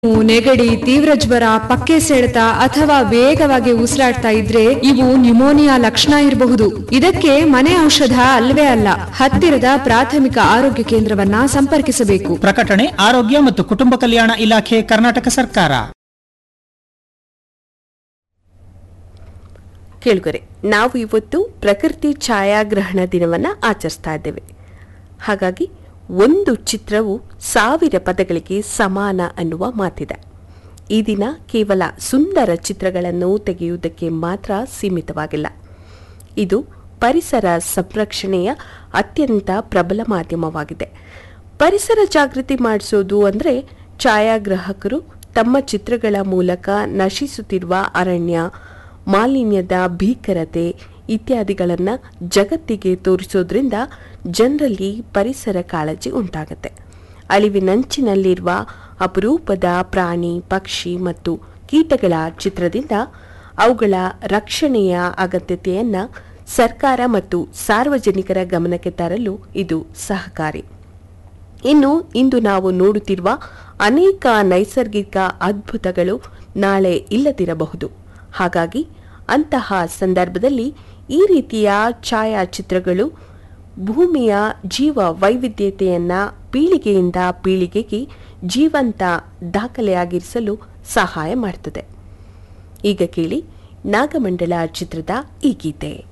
ನೆಗಡಿ ತೀವ್ರ ಜ್ವರ ಪಕ್ಕೆ ಸೆಳೆತ ಅಥವಾ ವೇಗವಾಗಿ ಉಸಿರಾಡ್ತಾ ಇದ್ರೆ ಇವು ನ್ಯುಮೋನಿಯಾ ಲಕ್ಷಣ ಇರಬಹುದು ಇದಕ್ಕೆ ಮನೆ ಔಷಧ ಅಲ್ವೇ ಅಲ್ಲ ಹತ್ತಿರದ ಪ್ರಾಥಮಿಕ ಆರೋಗ್ಯ ಕೇಂದ್ರವನ್ನ ಸಂಪರ್ಕಿಸಬೇಕು ಪ್ರಕಟಣೆ ಆರೋಗ್ಯ ಮತ್ತು ಕುಟುಂಬ ಕಲ್ಯಾಣ ಇಲಾಖೆ ಕರ್ನಾಟಕ ಸರ್ಕಾರ ಕೇಳುಗರೆ ನಾವು ಇವತ್ತು ಪ್ರಕೃತಿ ಛಾಯಾಗ್ರಹಣ ದಿನವನ್ನ ಆಚರಿಸ್ತಾ ಇದ್ದೇವೆ ಹಾಗಾಗಿ ಒಂದು ಚಿತ್ರವು ಸಾವಿರ ಪದಗಳಿಗೆ ಸಮಾನ ಅನ್ನುವ ಮಾತಿದೆ ಈ ದಿನ ಕೇವಲ ಸುಂದರ ಚಿತ್ರಗಳನ್ನು ತೆಗೆಯುವುದಕ್ಕೆ ಮಾತ್ರ ಸೀಮಿತವಾಗಿಲ್ಲ ಇದು ಪರಿಸರ ಸಂರಕ್ಷಣೆಯ ಅತ್ಯಂತ ಪ್ರಬಲ ಮಾಧ್ಯಮವಾಗಿದೆ ಪರಿಸರ ಜಾಗೃತಿ ಮಾಡಿಸೋದು ಅಂದರೆ ಛಾಯಾಗ್ರಾಹಕರು ತಮ್ಮ ಚಿತ್ರಗಳ ಮೂಲಕ ನಶಿಸುತ್ತಿರುವ ಅರಣ್ಯ ಮಾಲಿನ್ಯದ ಭೀಕರತೆ ಇತ್ಯಾದಿಗಳನ್ನು ಜಗತ್ತಿಗೆ ತೋರಿಸೋದ್ರಿಂದ ಜನರಲ್ಲಿ ಪರಿಸರ ಕಾಳಜಿ ಉಂಟಾಗುತ್ತೆ ಅಳಿವಿನಂಚಿನಲ್ಲಿರುವ ಅಪರೂಪದ ಪ್ರಾಣಿ ಪಕ್ಷಿ ಮತ್ತು ಕೀಟಗಳ ಚಿತ್ರದಿಂದ ಅವುಗಳ ರಕ್ಷಣೆಯ ಅಗತ್ಯತೆಯನ್ನು ಸರ್ಕಾರ ಮತ್ತು ಸಾರ್ವಜನಿಕರ ಗಮನಕ್ಕೆ ತರಲು ಇದು ಸಹಕಾರಿ ಇನ್ನು ಇಂದು ನಾವು ನೋಡುತ್ತಿರುವ ಅನೇಕ ನೈಸರ್ಗಿಕ ಅದ್ಭುತಗಳು ನಾಳೆ ಇಲ್ಲದಿರಬಹುದು ಹಾಗಾಗಿ ಅಂತಹ ಸಂದರ್ಭದಲ್ಲಿ ಈ ರೀತಿಯ ಛಾಯಾಚಿತ್ರಗಳು ಭೂಮಿಯ ಜೀವ ವೈವಿಧ್ಯತೆಯನ್ನ ಪೀಳಿಗೆಯಿಂದ ಪೀಳಿಗೆಗೆ ಜೀವಂತ ದಾಖಲೆಯಾಗಿರಿಸಲು ಸಹಾಯ ಮಾಡ್ತದೆ ಈಗ ಕೇಳಿ ನಾಗಮಂಡಲ ಚಿತ್ರದ ಈ ಗೀತೆ